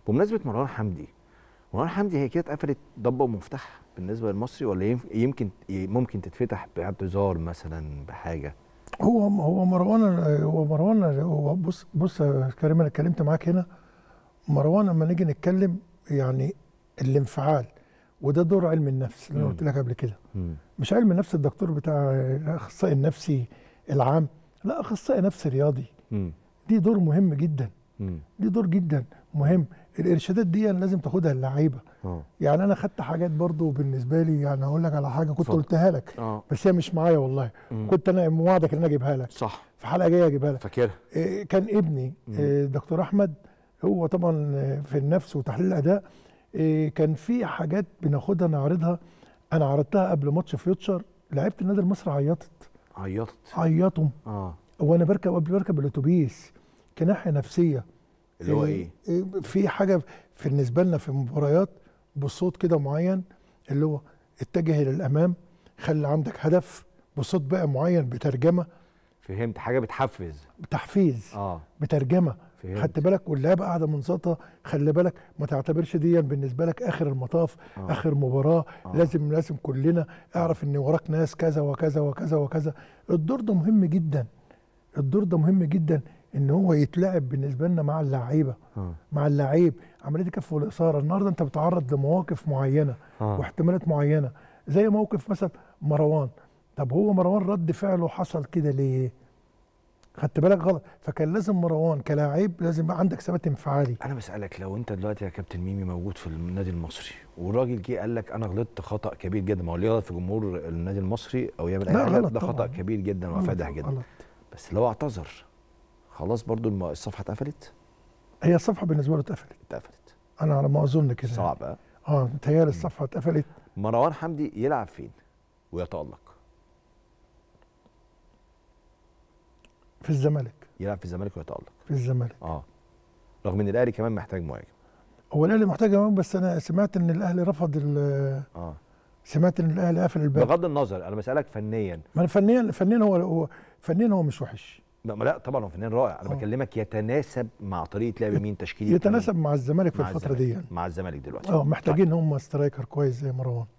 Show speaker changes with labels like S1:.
S1: بمناسبه مروان حمدي مروان حمدي هي كده اتقفلت ضبه ومفتاح بالنسبه للمصري ولا ينف- يمكن ممكن تتفتح باعتذار مثلا بحاجه
S2: هو هو مروان هو مروان هو بص بص يا كريم انا اتكلمت معاك هنا مروان لما نيجي نتكلم يعني الانفعال وده دور علم النفس اللي انا
S1: مم.
S2: قلت لك قبل كده
S1: مم.
S2: مش علم النفس الدكتور بتاع الاخصائي النفسي العام لا اخصائي نفسي رياضي
S1: مم.
S2: دي دور مهم جدا
S1: مم.
S2: دي دور جدا مهم الارشادات دي لازم تاخدها اللعيبه
S1: اه
S2: يعني انا خدت حاجات برضو بالنسبه لي يعني هقول لك على حاجه كنت
S1: اتفضل.
S2: قلتها لك
S1: اه
S2: بس هي مش معايا والله
S1: مم.
S2: كنت انا موعدك ان انا اجيبها لك
S1: صح
S2: في حلقه جايه اجيبها لك
S1: فاكرها
S2: إيه، كان ابني
S1: مم.
S2: إيه، دكتور احمد هو طبعا آه، في النفس وتحليل الاداء إيه، كان في حاجات بناخدها نعرضها انا عرضتها قبل ماتش فيوتشر لعيبه النادي المصري عيطت
S1: عيطت
S2: عيطوا
S1: اه
S2: وانا بركب قبل بركب الاتوبيس كناحيه نفسيه
S1: اللي هو ايه
S2: إيه، في حاجه في بالنسبه لنا في المباريات بصوت كده معين اللي هو اتجه الى الامام خلي عندك هدف بصوت بقى معين بترجمه
S1: فهمت حاجه بتحفز
S2: بتحفيز
S1: اه
S2: بترجمه
S1: فهمت
S2: خدت بالك واللعيبه قاعده منصته خلي بالك ما تعتبرش دي بالنسبه لك اخر المطاف
S1: آه.
S2: اخر مباراه
S1: آه.
S2: لازم لازم كلنا اعرف ان وراك ناس كذا وكذا وكذا وكذا الدور ده مهم جدا الدور ده مهم جدا ان هو يتلعب بالنسبه لنا مع اللعيبه
S1: اه
S2: مع اللعيب عمليه الكف والاثاره النهارده انت بتعرض لمواقف معينه
S1: اه
S2: واحتمالات معينه زي موقف مثلا مروان طب هو مروان رد فعله حصل كده ليه خدت بالك غلط فكان لازم مروان كلاعب لازم يبقى عندك ثبات انفعالي
S1: انا بسالك لو انت دلوقتي يا كابتن ميمي موجود في النادي المصري والراجل جه قال لك انا غلطت خطا كبير جدا ما هو اللي يغلط في جمهور النادي المصري او يعمل اي
S2: لا،
S1: حاجه
S2: غلط
S1: ده خطا
S2: طبعاً.
S1: كبير جدا
S2: غلط-
S1: وفادح جدا
S2: غلط.
S1: بس لو اعتذر خلاص برضو الم- الصفحه اتقفلت
S2: هي الصفحه بالنسبه له اتقفلت
S1: اتقفلت
S2: انا على ما اظن كده
S1: صعب اه
S2: اه متهيألي الصفحه اتقفلت
S1: مروان حمدي يلعب فين ويتالق
S2: في الزمالك
S1: يلعب في الزمالك ويتالق
S2: في الزمالك
S1: اه رغم ان الاهلي كمان محتاج مهاجم
S2: هو الاهلي محتاج كمان بس انا سمعت ان الاهلي رفض ال-
S1: اه
S2: سمعت ان الاهلي قافل الباب
S1: بغض النظر انا بسالك فنيا
S2: ما أنا فنيا فنيا هو هو فنيا هو مش وحش
S1: لا ما لا طبعا هو فنان رائع انا
S2: آه.
S1: بكلمك يتناسب مع طريقه لعب مين تشكيلي
S2: يتناسب مع الزمالك في
S1: مع
S2: الفتره دي
S1: الزمالك.
S2: يعني
S1: مع الزمالك دلوقتي
S2: اه محتاجين هم سترايكر كويس زي مروان